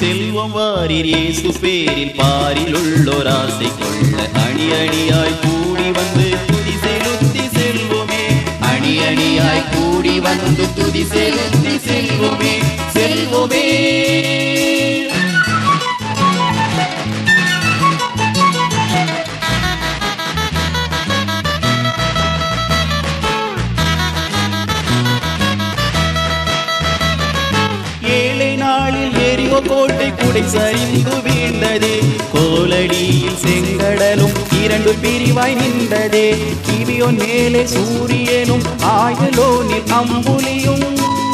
செல்வம் வாரிர் இயேசு பேரில் பாரில் உள்ளோர் ஆசை கொள்ள அணி அணியாய் கூடி வந்து துதி செலுத்தி செல்வோமே அணி அணியாய் கூடி வந்து துதி செலுத்தி செல்வோமே செல்வோமே ஏழை நாளில் எரிவோ கோட்டை குடை சரிந்து வீழ்ந்ததே கோலடியில் செங்கடலும் இரண்டு பிரிவாய் நின்றதே கிவியோன் மேலே சூரியனும் ஆயலோனில் அம்புலியும்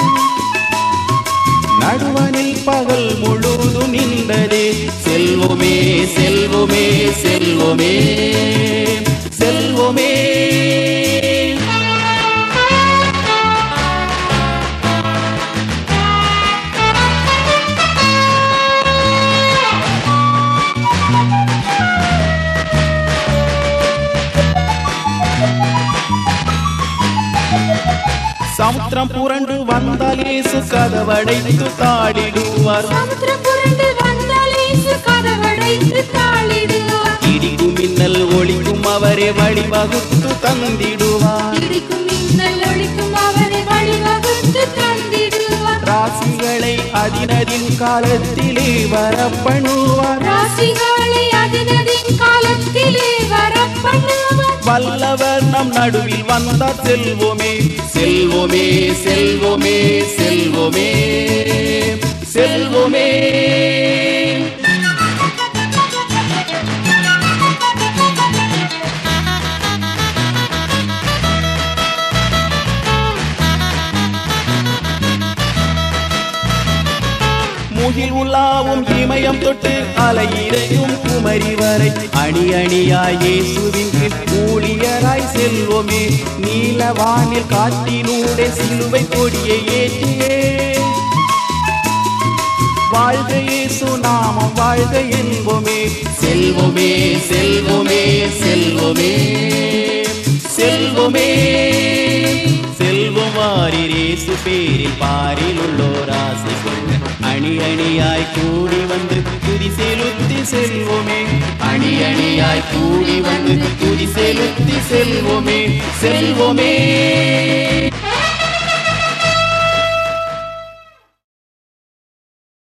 நடுவனில் பகல் முழுதும் நின்றதே செல்வமே செல்வமே செல்வமே செல்வமே சமுத்திரம் புரண்டு வந்தால் இயேசு கதவடைத்து தாடிடுவார் சமுத்திரம் புரண்டு வந்தால் இயேசு கதவடைத்து தாளிடுவார். இடிக்கும் மின்னல் ஒளிக்கும் அவரே வழிவகுத்து தந்திடுவார் இடிக்கும் மின்னல் ஒலிக்கும் அவரை வழிவகுத்து தந்திடுவார். ராசிகளை அதினதின் காலத்திலே வரப்பண்ணுவார் ராசிகளை அதினதின் காலத்திலே வரப்பண்ணுவார். வல்லவர் நம் நடுவில் வந்தார் செல்வோமே செல்வோமே செல்வோமே செல்வோமே செல்வோமே முகில் உலாவும் இமயம் தொட்டு அலையிறையும் குமரி வரை அணி அணியாய் இயேசுவின் கீழ் ஊழியராய் செல்வோமே நீலவானில் காட்டினூடே சிலுவை கொடியை ஏற்றியே வாழ்க இயேசு நாமம் வாழ்க என்போமே செல்வோமே செல்வோமே செல்வோமே செல்வோமே செல்வம் வாரிர் இயேசு பேரில் பாரில் உள்ளோர் ஆசை கொள்ள அணி அணியாய் கூடி வந்து துதி செலுத்தி செல்வோமே அணி அணியாய் கூடி வந்து துதி செலுத்தி செல்வோமே செல்வோமே